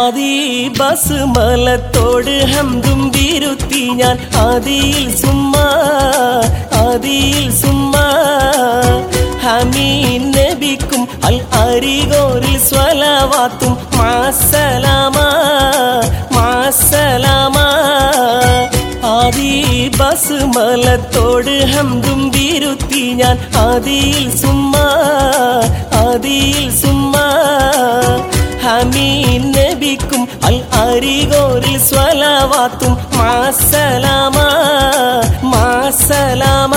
ആദി bus മലത്തോട് ഹംദും വീരുത്തി ഞാൻ ആദിയിൽ സുമ്മ ആദിയിൽ സുമ്മ ഹമീൻ നബിക്കും അൽ അരികോരിൽ സ്വലവാത്തും മാസലാമ മാസലാമ ആദി ബസ് മലത്തോട് ഹംദും വീരുത്തി ഞാൻ ആദിയിൽ സുമ്മ ആദിയിൽ സുമ്മ ഹമീൻ നബിക്കും അൽ അരികോരിൽ സ്വലവാത്തും മാസലാമ മാസലാമ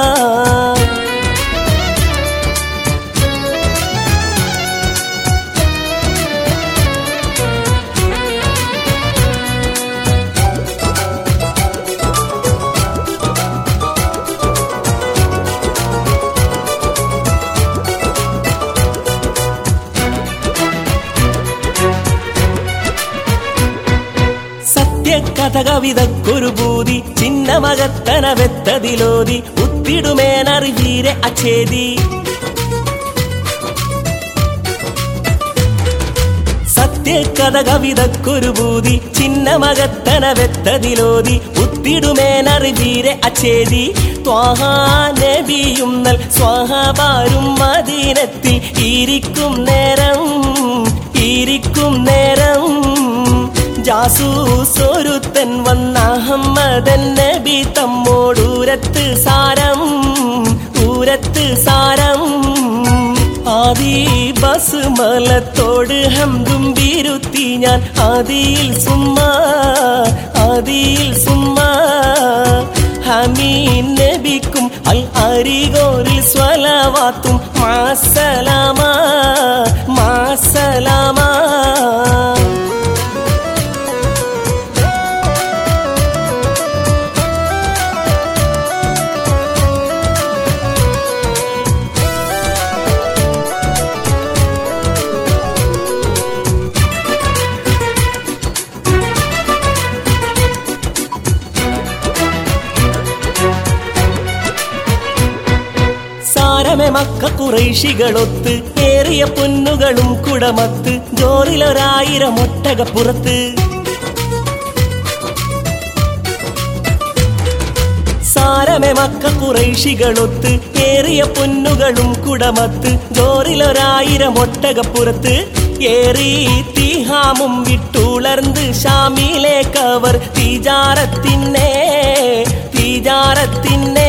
സത്യകഥ കവിതക്കൊരു ഭൂതി ചിന്നമകത്തന വെത്തതിലോതി ഉത്തിടുമേനറിവീരെ അച്ഛേതി സത്യകഥ കവിതക്കൊരു ഭൂതി ചിന്നമകത്തന വെത്തതിലോതി ഉത്തിടുമേനറിവീരെ അച്ഛേതി ത്വാഹാനബിയും നൽ സ്വാഹബാരും മദീനത്തിൽ ഇരിക്കും നേരം ഇരിക്കും നേരം ജാസൂസൊരുത്തൻ വന്ന അഹമ്മദൻ നബി തമ്മോടൂരത്ത് സാരം ഊരത്ത് സാരം ആദി ബസ് മലത്തോട് ഹംദും വീരുത്തി ഞാൻ ആദിയിൽ സുമ്മ ആദിയിൽ സുമ്മ ഹമീൻ നബിക്കും അൽ അരികോരിൽ സ്വലവാത്തും മാസലാമ മാസലാമ സാരമെ മക്ക കുറേശികളൊത്ത് ഏറിയ പൊന്നുകളും കുടമത്ത് ജോറിലൊരായിരം ഒട്ടകപ്പുറത്ത് സാരമെ മക്ക കുറേശികളൊത്ത് ഏറിയ പൊന്നുകളും കുടമത്ത് ജോറിലൊരായിരം ഒട്ടകപ്പുറത്ത് ഏറി തിഹാമും വിട്ടുളർന്ന് ഷാമിലേക്കവർ തീജാറത്തിന്നെ തീജാറത്തിന്നെ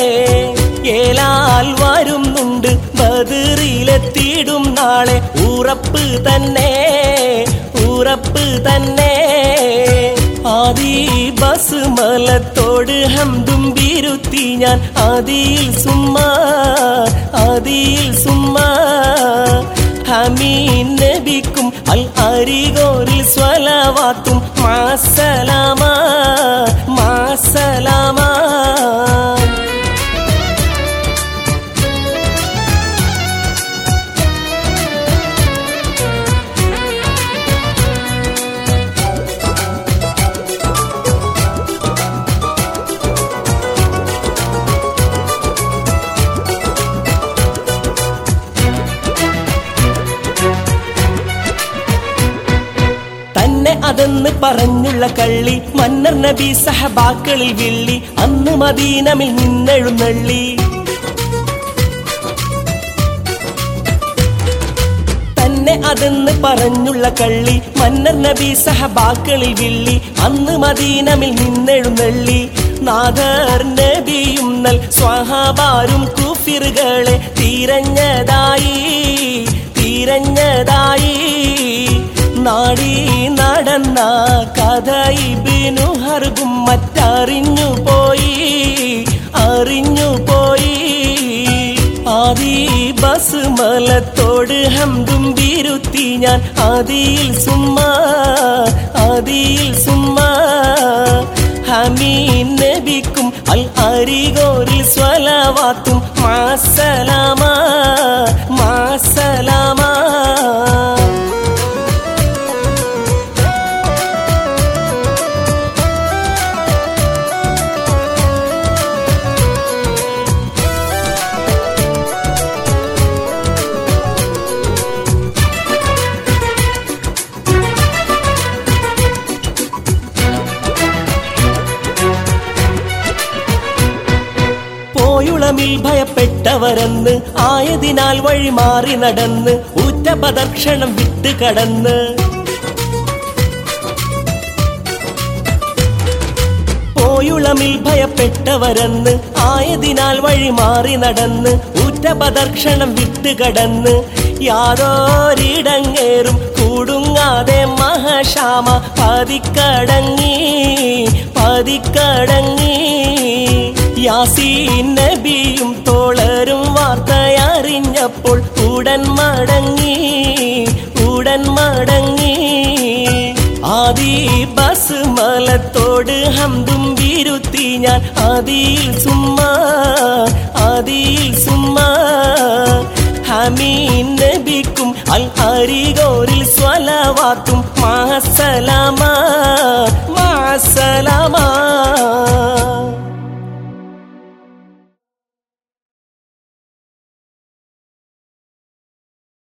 ഏലാൽ വരുന്നുണ്ട് ബദറിലെത്തിയിടും നാളെ ഉറപ്പ് തന്നെ ഉറപ്പ് തന്നെ ആദി ബസ് മലത്തോട് ഹംദും വീരുത്തി ഞാൻ ആദിയിൽ സുമ്മ ആദിയിൽ സുമ്മ ഹമീൻ നബിക്കും അൽ അരികോരിൽ സ്വലവാത്തും മാസലാമ മാസലാമ തന്നെ അതെന്ന് പറഞ്ഞുള്ള കള്ളി മന്നർ നബി സഹബാക്കളിൽ വിള്ളി അന്ന് മദീനമിൽ നിന്നെഴുന്നള്ളി തന്നെ അതെന്ന് പറഞ്ഞുള്ള കള്ളി മന്നർ നബി സഹബാക്കളിൽ വിള്ളി അന്ന് മദീനമിൽ നിന്നെഴുന്നള്ളി നാദർ നബിയും നൽ സ്വഹാബാരും കുഫിറുകളെ തിരഞ്ഞതായി തിരഞ്ഞതായി നാടി നടന്ന കഥ ഇബിനു ഹർബും മറ്ററിഞ്ഞു പോയി അറിഞ്ഞു പോയി ആദി ബസ് മലത്തോട് ഹംദും വീരുത്തി ഞാൻ ആദിയിൽ സുമ്മ ആദിയിൽ സുമ്മ ഹമീൻ നബിക്കും അൽ അരികോരിൽ സ്വലവാത്തും മാസലാമ മാസലാമ പെട്ടവരെന്ന് ആയതിനാൽ വഴി മാറി നടന്ന് ഊറ്റ പദക്ഷണം വിട്ട് കടന്ന് പോയുളമിൽ ഭയപ്പെട്ടവരെന്ന് ആയതിനാൽ വഴി മാറി നടന്ന് ഊറ്റ പദർക്ഷണം വിട്ട് കടന്ന് യാതൊരിടങ്ങേറും കൂടുങ്ങാതെ മഹശാമ പതിക്കടങ്ങി പതിക്കടങ്ങി യാസീൻ നബിയും തോളരും വാർത്തയറിഞ്ഞപ്പോൾ ഉടൻ മടങ്ങി ഉടൻ മടങ്ങി ആദി ബസ് മലത്തോട് ഹംദും വിരുത്തി ഞാൻ ആദിയിൽ സുമ്മ ആദിയിൽ സുമ്മ ഹമീൻ നബിക്കും അൽ അരികോരിൽ സ്വലവാത്തും മാസലാമ മാസലാമ